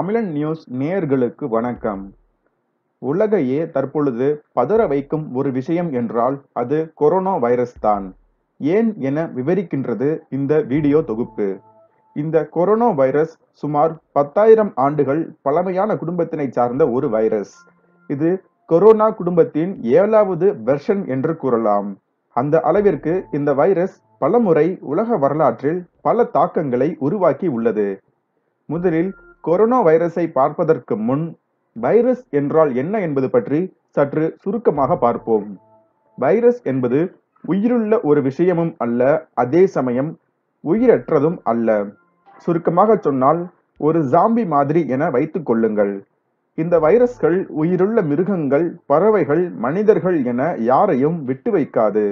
தமிழன் நியூஸ் நேயர்களுக்கு வணக்கம் உலகையே தற்பொழுது பதற வைக்கும் ஒரு விஷயம் என்றால் அது கொரோனா வைரஸ் தான் ஏன் என விவரிக்கின்றது இந்த வீடியோ தொகுப்பு இந்த கொரோனா வைரஸ் சுமார் பத்தாயிரம் ஆண்டுகள் பழமையான குடும்பத்தினை சார்ந்த ஒரு வைரஸ் இது கொரோனா குடும்பத்தின் ஏழாவது வெர்ஷன் என்று கூறலாம் அந்த அளவிற்கு இந்த வைரஸ் பலமுறை உலக வரலாற்றில் பல தாக்கங்களை உருவாக்கி உள்ளது முதலில் கொரோனா வைரஸை பார்ப்பதற்கு முன் வைரஸ் என்றால் என்ன என்பது பற்றி சற்று சுருக்கமாக பார்ப்போம் வைரஸ் என்பது உயிருள்ள ஒரு விஷயமும் அல்ல அதே சமயம் உயிரற்றதும் அல்ல சுருக்கமாக சொன்னால் ஒரு ஜாம்பி மாதிரி என வைத்துக் கொள்ளுங்கள் இந்த வைரஸ்கள் உயிருள்ள மிருகங்கள் பறவைகள் மனிதர்கள் என யாரையும் விட்டு வைக்காது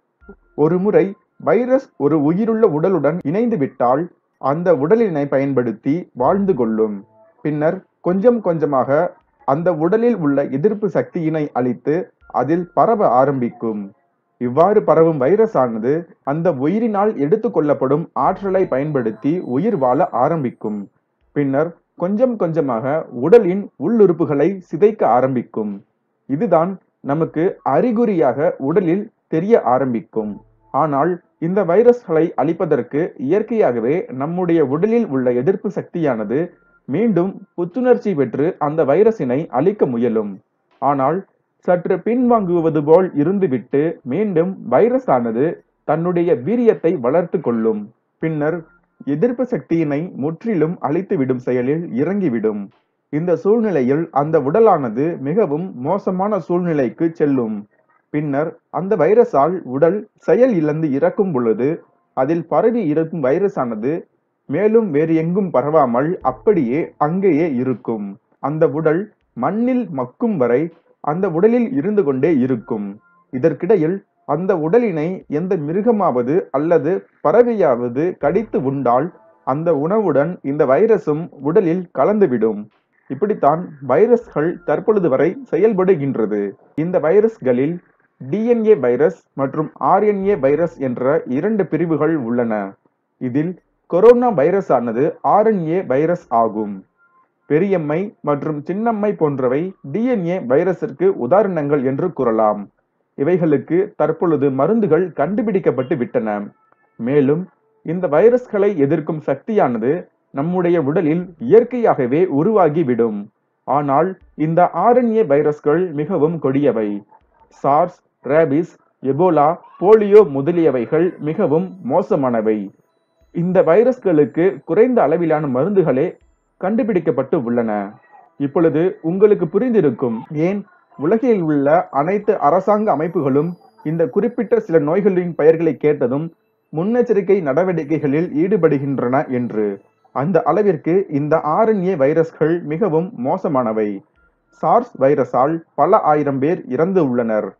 ஒரு முறை வைரஸ் ஒரு உயிருள்ள உடலுடன் இணைந்து விட்டால் அந்த உடலினை பயன்படுத்தி வாழ்ந்து கொள்ளும் பின்னர் கொஞ்சம் கொஞ்சமாக அந்த உடலில் உள்ள எதிர்ப்பு சக்தியினை அளித்து அதில் பரவ ஆரம்பிக்கும் இவ்வாறு பரவும் வைரஸ் ஆனது அந்த உயிரினால் எடுத்துக்கொள்ளப்படும் ஆற்றலை பயன்படுத்தி உயிர் வாழ ஆரம்பிக்கும் பின்னர் கொஞ்சம் கொஞ்சமாக உடலின் உள்ளுறுப்புகளை சிதைக்க ஆரம்பிக்கும் இதுதான் நமக்கு அறிகுறியாக உடலில் தெரிய ஆரம்பிக்கும் ஆனால் இந்த வைரஸ்களை அழிப்பதற்கு இயற்கையாகவே நம்முடைய உடலில் உள்ள எதிர்ப்பு சக்தியானது மீண்டும் புத்துணர்ச்சி பெற்று அந்த வைரஸினை அழிக்க முயலும் ஆனால் சற்று பின்வாங்குவது போல் இருந்துவிட்டு மீண்டும் வைரஸ் ஆனது தன்னுடைய வீரியத்தை வளர்த்து கொள்ளும் பின்னர் எதிர்ப்பு சக்தியினை முற்றிலும் அழித்துவிடும் செயலில் இறங்கிவிடும் இந்த சூழ்நிலையில் அந்த உடலானது மிகவும் மோசமான சூழ்நிலைக்கு செல்லும் பின்னர் அந்த வைரஸால் உடல் செயல் இழந்து இறக்கும் பொழுது அதில் பரவி இருக்கும் வைரஸ் ஆனது மேலும் வேறு எங்கும் பரவாமல் அப்படியே அங்கேயே இருக்கும் அந்த உடல் மண்ணில் மக்கும் வரை அந்த உடலில் இருந்து கொண்டே இருக்கும் இதற்கிடையில் அந்த உடலினை எந்த மிருகமாவது அல்லது பறவையாவது கடித்து உண்டால் அந்த உணவுடன் இந்த வைரஸும் உடலில் கலந்துவிடும் இப்படித்தான் வைரஸ்கள் தற்பொழுது வரை செயல்படுகின்றது இந்த வைரஸ்களில் டிஎன்ஏ வைரஸ் மற்றும் ஆர்என்ஏ வைரஸ் என்ற இரண்டு பிரிவுகள் உள்ளன இதில் கொரோனா வைரஸ் ஆனது ஆர்என்ஏ வைரஸ் ஆகும் பெரியம்மை மற்றும் சின்னம்மை போன்றவை டிஎன்ஏ வைரஸிற்கு உதாரணங்கள் என்று கூறலாம் இவைகளுக்கு தற்பொழுது மருந்துகள் கண்டுபிடிக்கப்பட்டு விட்டன மேலும் இந்த வைரஸ்களை எதிர்க்கும் சக்தியானது நம்முடைய உடலில் இயற்கையாகவே உருவாகிவிடும் ஆனால் இந்த ஆர்என்ஏ வைரஸ்கள் மிகவும் கொடியவை சார்ஸ் ரேபிஸ் எபோலா போலியோ முதலியவைகள் மிகவும் மோசமானவை இந்த வைரஸ்களுக்கு குறைந்த அளவிலான மருந்துகளே கண்டுபிடிக்கப்பட்டு உள்ளன இப்பொழுது உங்களுக்கு புரிந்திருக்கும் ஏன் உலகில் உள்ள அனைத்து அரசாங்க அமைப்புகளும் இந்த குறிப்பிட்ட சில நோய்களின் பெயர்களை கேட்டதும் முன்னெச்சரிக்கை நடவடிக்கைகளில் ஈடுபடுகின்றன என்று அந்த அளவிற்கு இந்த ஆர்என்ஏ வைரஸ்கள் மிகவும் மோசமானவை சார்ஸ் வைரஸால் பல ஆயிரம் பேர் இறந்து உள்ளனர்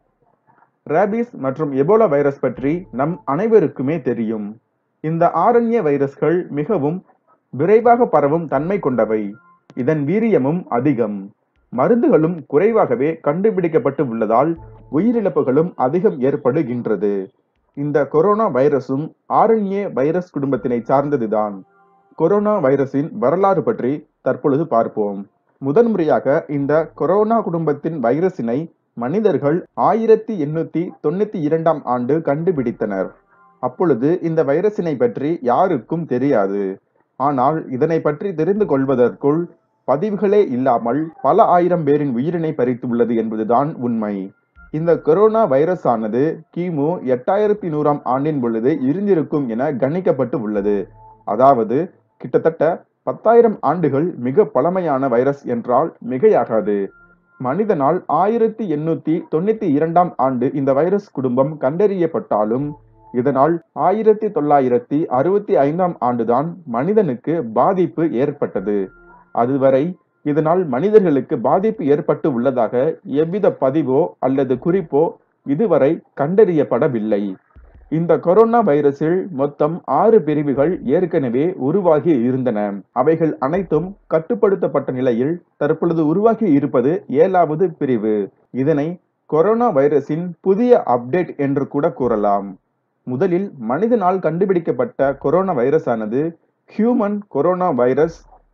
ரேபிஸ் மற்றும் எபோலா வைரஸ் பற்றி நம் அனைவருக்குமே தெரியும் இந்த ஆர்என்ஏ வைரஸ்கள் மிகவும் விரைவாக பரவும் தன்மை கொண்டவை இதன் வீரியமும் அதிகம் மருந்துகளும் குறைவாகவே கண்டுபிடிக்கப்பட்டு உள்ளதால் உயிரிழப்புகளும் அதிகம் ஏற்படுகின்றது இந்த கொரோனா வைரஸும் ஆர்என்ஏ வைரஸ் குடும்பத்தினை சார்ந்ததுதான் கொரோனா வைரஸின் வரலாறு பற்றி தற்பொழுது பார்ப்போம் முதன்முறையாக இந்த கொரோனா குடும்பத்தின் வைரஸினை மனிதர்கள் ஆயிரத்தி எண்ணூத்தி தொண்ணூத்தி இரண்டாம் ஆண்டு கண்டுபிடித்தனர் அப்பொழுது இந்த வைரஸினை பற்றி யாருக்கும் தெரியாது ஆனால் இதனை பற்றி தெரிந்து கொள்வதற்குள் பதிவுகளே இல்லாமல் பல ஆயிரம் பேரின் உயிரினை பறித்துள்ளது என்பதுதான் உண்மை இந்த கொரோனா வைரஸ் ஆனது கிமு எட்டாயிரத்தி நூறாம் ஆண்டின் பொழுது இருந்திருக்கும் என கணிக்கப்பட்டு உள்ளது அதாவது கிட்டத்தட்ட பத்தாயிரம் ஆண்டுகள் மிக பழமையான வைரஸ் என்றால் மிகையாகாது மனிதனால் ஆயிரத்தி எண்ணூத்தி தொண்ணூத்தி இரண்டாம் ஆண்டு இந்த வைரஸ் குடும்பம் கண்டறியப்பட்டாலும் இதனால் ஆயிரத்தி தொள்ளாயிரத்தி அறுபத்தி ஐந்தாம் ஆண்டுதான் மனிதனுக்கு பாதிப்பு ஏற்பட்டது அதுவரை இதனால் மனிதர்களுக்கு பாதிப்பு ஏற்பட்டு உள்ளதாக எவ்வித பதிவோ அல்லது குறிப்போ இதுவரை கண்டறியப்படவில்லை இந்த கொரோனா வைரஸில் மொத்தம் ஆறு பிரிவுகள் ஏற்கனவே உருவாகி இருந்தன அவைகள் அனைத்தும் கட்டுப்படுத்தப்பட்ட நிலையில் தற்பொழுது உருவாகி இருப்பது ஏழாவது பிரிவு இதனை கொரோனா வைரஸின் புதிய அப்டேட் என்று கூட கூறலாம் முதலில் மனிதனால் கண்டுபிடிக்கப்பட்ட கொரோனா வைரஸ் ஆனது human corona virus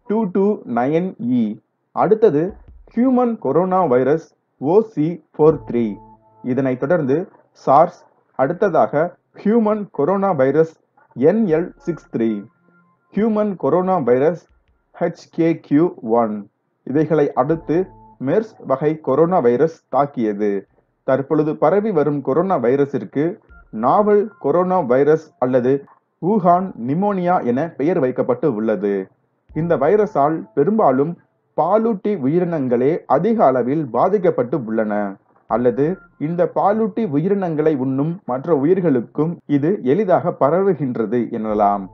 two two nine E அடுத்தது human corona virus OC four three இதனைத் தொடர்ந்து சார்ஸ் அடுத்ததாக human corona virus NL six three human corona virus HKU one இவைகளை அடுத்து மெர்ஸ் வகை கொரோனா வைரஸ் தாக்கியது தற்பொழுது பரவி வரும் கொரோனா வைரஸிற்கு நாவல் கொரோனா வைரஸ் அல்லது வூஹான் நிமோனியா என பெயர் வைக்கப்பட்டு உள்ளது இந்த வைரஸால் பெரும்பாலும் பாலூட்டி உயிரினங்களே அதிக அளவில் பாதிக்கப்பட்டு உள்ளன அல்லது இந்த பாலூட்டி உயிரினங்களை உண்ணும் மற்ற உயிர்களுக்கும் இது எளிதாக பரவுகின்றது எனலாம்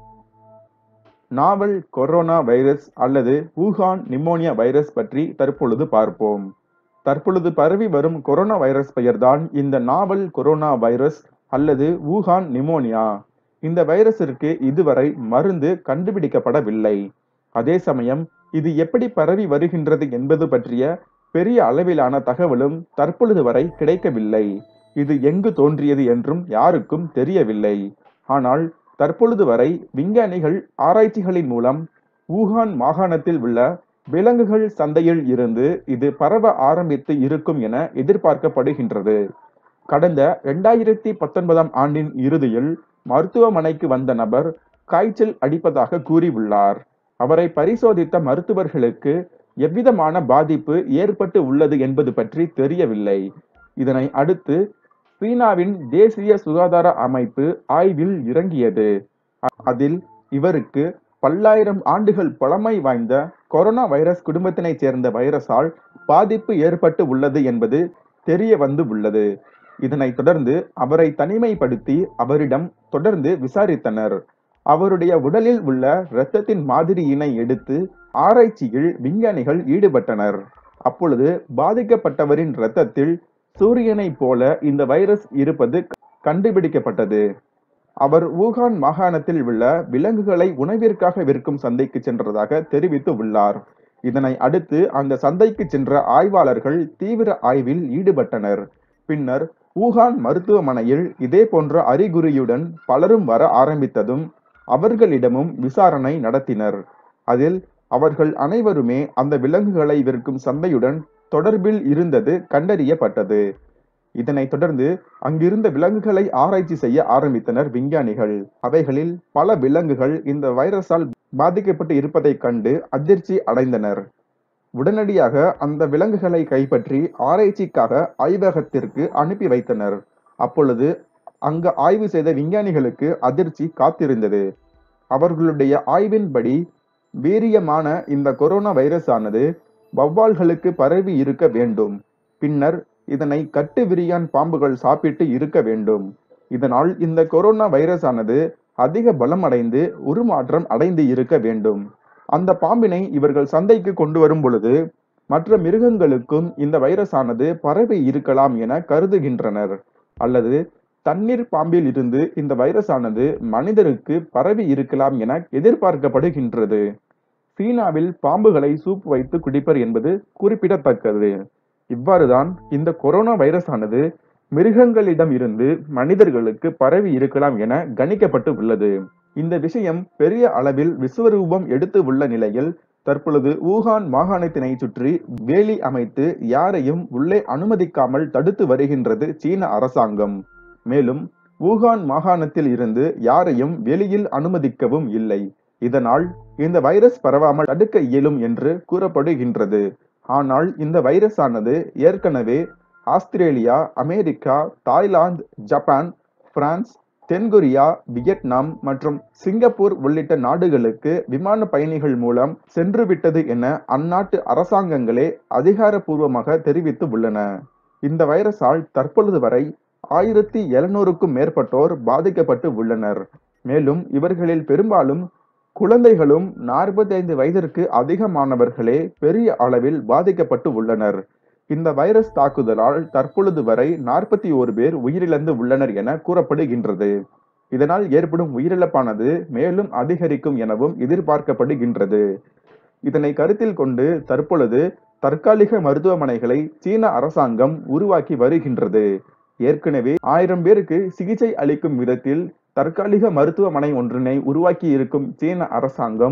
நாவல் கொரோனா வைரஸ் அல்லது வூஹான் நிமோனியா வைரஸ் பற்றி தற்பொழுது பார்ப்போம் தற்பொழுது பரவி வரும் கொரோனா வைரஸ் பெயர்தான் இந்த நாவல் கொரோனா வைரஸ் அல்லது வூஹான் நிமோனியா இந்த வைரஸிற்கு இதுவரை மருந்து கண்டுபிடிக்கப்படவில்லை அதே சமயம் இது எப்படி பரவி வருகின்றது என்பது பற்றிய பெரிய அளவிலான தகவலும் தற்பொழுது வரை கிடைக்கவில்லை இது எங்கு தோன்றியது என்றும் யாருக்கும் தெரியவில்லை ஆனால் தற்பொழுது வரை விஞ்ஞானிகள் ஆராய்ச்சிகளின் மூலம் வூஹான் மாகாணத்தில் உள்ள விலங்குகள் சந்தையில் இருந்து இது பரவ ஆரம்பித்து இருக்கும் என எதிர்பார்க்கப்படுகின்றது கடந்த இரண்டாயிரத்தி பத்தொன்பதாம் ஆண்டின் இறுதியில் மருத்துவமனைக்கு வந்த நபர் காய்ச்சல் அடிப்பதாக கூறியுள்ளார் அவரை பரிசோதித்த மருத்துவர்களுக்கு எவ்விதமான பாதிப்பு ஏற்பட்டு உள்ளது என்பது பற்றி தெரியவில்லை இதனை அடுத்து சீனாவின் தேசிய சுகாதார அமைப்பு ஆய்வில் இறங்கியது அதில் இவருக்கு பல்லாயிரம் ஆண்டுகள் பழமை வாய்ந்த கொரோனா வைரஸ் குடும்பத்தினைச் சேர்ந்த வைரஸால் பாதிப்பு ஏற்பட்டு உள்ளது என்பது தெரிய வந்து உள்ளது இதனைத் தொடர்ந்து அவரை தனிமைப்படுத்தி அவரிடம் தொடர்ந்து விசாரித்தனர் அவருடைய உடலில் உள்ள இரத்தத்தின் மாதிரியினை எடுத்து ஆராய்ச்சியில் விஞ்ஞானிகள் ஈடுபட்டனர் அப்பொழுது பாதிக்கப்பட்டவரின் இரத்தத்தில் சூரியனைப் போல இந்த வைரஸ் இருப்பது கண்டுபிடிக்கப்பட்டது அவர் வூகான் மாகாணத்தில் உள்ள விலங்குகளை உணவிற்காக விற்கும் சந்தைக்கு சென்றதாக தெரிவித்து உள்ளார் இதனை அடுத்து அந்த சந்தைக்கு சென்ற ஆய்வாளர்கள் தீவிர ஆய்வில் ஈடுபட்டனர் பின்னர் வூகான் மருத்துவமனையில் இதே போன்ற அறிகுறியுடன் பலரும் வர ஆரம்பித்ததும் அவர்களிடமும் விசாரணை நடத்தினர் அதில் அவர்கள் அனைவருமே அந்த விலங்குகளை விற்கும் சந்தையுடன் தொடர்பில் இருந்தது கண்டறியப்பட்டது இதனைத் தொடர்ந்து அங்கிருந்த விலங்குகளை ஆராய்ச்சி செய்ய ஆரம்பித்தனர் விஞ்ஞானிகள் அவைகளில் பல விலங்குகள் இந்த வைரஸால் பாதிக்கப்பட்டு இருப்பதைக் கண்டு அதிர்ச்சி அடைந்தனர் உடனடியாக அந்த விலங்குகளை கைப்பற்றி ஆராய்ச்சிக்காக ஆய்வகத்திற்கு அனுப்பி வைத்தனர் அப்பொழுது அங்கு ஆய்வு செய்த விஞ்ஞானிகளுக்கு அதிர்ச்சி காத்திருந்தது அவர்களுடைய ஆய்வின்படி வீரியமான இந்த கொரோனா வைரஸ் ஆனது வௌவால்களுக்கு பரவி இருக்க வேண்டும் பின்னர் இதனை கட்டு விரியான் பாம்புகள் சாப்பிட்டு இருக்க வேண்டும் இதனால் இந்த கொரோனா வைரஸ் ஆனது அதிக பலம் அடைந்து உருமாற்றம் அடைந்து இருக்க வேண்டும் அந்த பாம்பினை இவர்கள் சந்தைக்கு கொண்டு வரும் பொழுது மற்ற மிருகங்களுக்கும் இந்த வைரஸ் ஆனது பரவி இருக்கலாம் என கருதுகின்றனர் அல்லது தண்ணீர் பாம்பில் இருந்து இந்த வைரஸ் ஆனது மனிதருக்கு பரவி இருக்கலாம் என எதிர்பார்க்கப்படுகின்றது சீனாவில் பாம்புகளை சூப் வைத்து குடிப்பர் என்பது குறிப்பிடத்தக்கது இவ்வாறுதான் இந்த கொரோனா வைரஸ் ஆனது மிருகங்களிடம் இருந்து மனிதர்களுக்கு பரவி இருக்கலாம் என கணிக்கப்பட்டு உள்ளது இந்த விஷயம் பெரிய அளவில் விஸ்வரூபம் எடுத்து உள்ள நிலையில் தற்பொழுது வூகான் மாகாணத்தினை சுற்றி வேலி அமைத்து யாரையும் உள்ளே அனுமதிக்காமல் தடுத்து வருகின்றது சீன அரசாங்கம் மேலும் வூகான் மாகாணத்தில் இருந்து யாரையும் வெளியில் அனுமதிக்கவும் இல்லை இதனால் இந்த வைரஸ் பரவாமல் தடுக்க இயலும் என்று கூறப்படுகின்றது ஆனால் இந்த வைரஸ் ஆனது ஏற்கனவே Australia America Thailand Japan France தென்கொரியா வியட்நாம் மற்றும் சிங்கப்பூர் உள்ளிட்ட நாடுகளுக்கு விமான பயணிகள் மூலம் சென்றுவிட்டது என அந்நாட்டு அரசாங்கங்களே அதிகாரப்பூர்வமாக தெரிவித்து உள்ளன இந்த வைரஸால் தற்பொழுது வரை ஆயிரத்தி எழுநூறுக்கும் மேற்பட்டோர் பாதிக்கப்பட்டு உள்ளனர் மேலும் இவர்களில் பெரும்பாலும் குழந்தைகளும் நாற்பத்தைந்து வயதிற்கு அதிகமானவர்களே பெரிய அளவில் பாதிக்கப்பட்டு உள்ளனர் இந்த வைரஸ் தாக்குதலால் தற்பொழுது வரை நாற்பத்தி ஓரு பேர் உயிரிழந்து உள்ளனர் என கூறப்படுகின்றது இதனால் ஏற்படும் உயிரிழப்பானது மேலும் அதிகரிக்கும் எனவும் எதிர்பார்க்கப்படுகின்றது இதனை கருத்தில் கொண்டு தற்பொழுது தற்காலிக மருத்துவமனைகளை சீன அரசாங்கம் உருவாக்கி வருகின்றது ஏற்கனவே ஆயிரம் பேருக்கு சிகிச்சை அளிக்கும் விதத்தில் தற்காலிக மருத்துவமனை ஒன்றினை உருவாக்கி இருக்கும் சீன அரசாங்கம்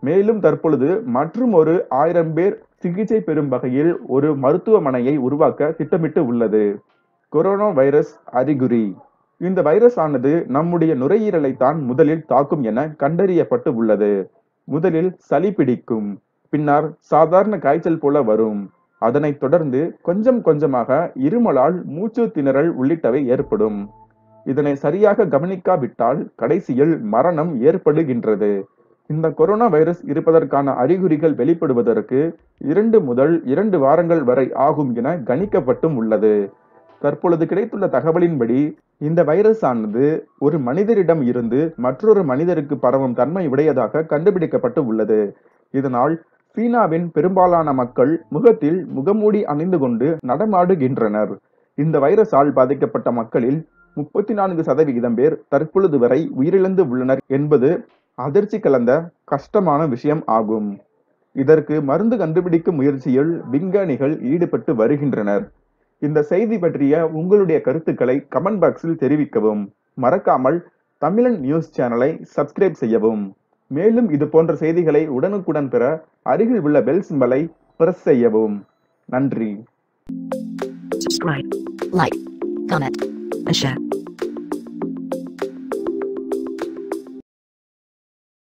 மேலும் தற்பொழுது மற்றும் ஒரு ஆயிரம் பேர் சிகிச்சை பெறும் வகையில் ஒரு மருத்துவமனையை உருவாக்க திட்டமிட்டு உள்ளது கொரோனா வைரஸ் அறிகுறி இந்த வைரஸ் ஆனது நம்முடைய நுரையீரலை தான் முதலில் தாக்கும் என கண்டறியப்பட்டு உள்ளது முதலில் சளி பிடிக்கும் பின்னர் சாதாரண காய்ச்சல் போல வரும் அதனைத் தொடர்ந்து கொஞ்சம் கொஞ்சமாக இருமலால் மூச்சு திணறல் உள்ளிட்டவை ஏற்படும் இதனை சரியாக கவனிக்காவிட்டால் கடைசியில் மரணம் ஏற்படுகின்றது இந்த கொரோனா வைரஸ் இருப்பதற்கான அறிகுறிகள் வெளிப்படுவதற்கு இரண்டு முதல் இரண்டு வாரங்கள் வரை ஆகும் என கணிக்கப்பட்டும் உள்ளது தற்பொழுது கிடைத்துள்ள தகவலின்படி இந்த வைரஸ் ஆனது ஒரு மனிதரிடம் இருந்து மற்றொரு மனிதருக்கு பரவும் தன்மை உடையதாக கண்டுபிடிக்கப்பட்டு உள்ளது இதனால் சீனாவின் பெரும்பாலான மக்கள் முகத்தில் முகமூடி அணிந்து கொண்டு நடமாடுகின்றனர் இந்த வைரஸால் பாதிக்கப்பட்ட மக்களில் முப்பத்தி நான்கு சதவிகிதம் பேர் தற்பொழுது வரை உயிரிழந்து உள்ளனர் என்பது அதிர்ச்சி கலந்த கஷ்டமான விஷயம் ஆகும் இதற்கு மருந்து கண்டுபிடிக்கும் முயற்சியில் விஞ்ஞானிகள் ஈடுபட்டு வருகின்றனர் இந்த செய்தி பற்றிய உங்களுடைய கருத்துக்களை கமெண்ட் பாக்ஸில் தெரிவிக்கவும் மறக்காமல் தமிழன் நியூஸ் சேனலை சப்ஸ்கிரைப் செய்யவும் மேலும் இது போன்ற செய்திகளை உடனுக்குடன் பெற அருகில் உள்ள பெல் சிம்பலை பிரஸ் செய்யவும் நன்றி subscribe, like, comment, and share.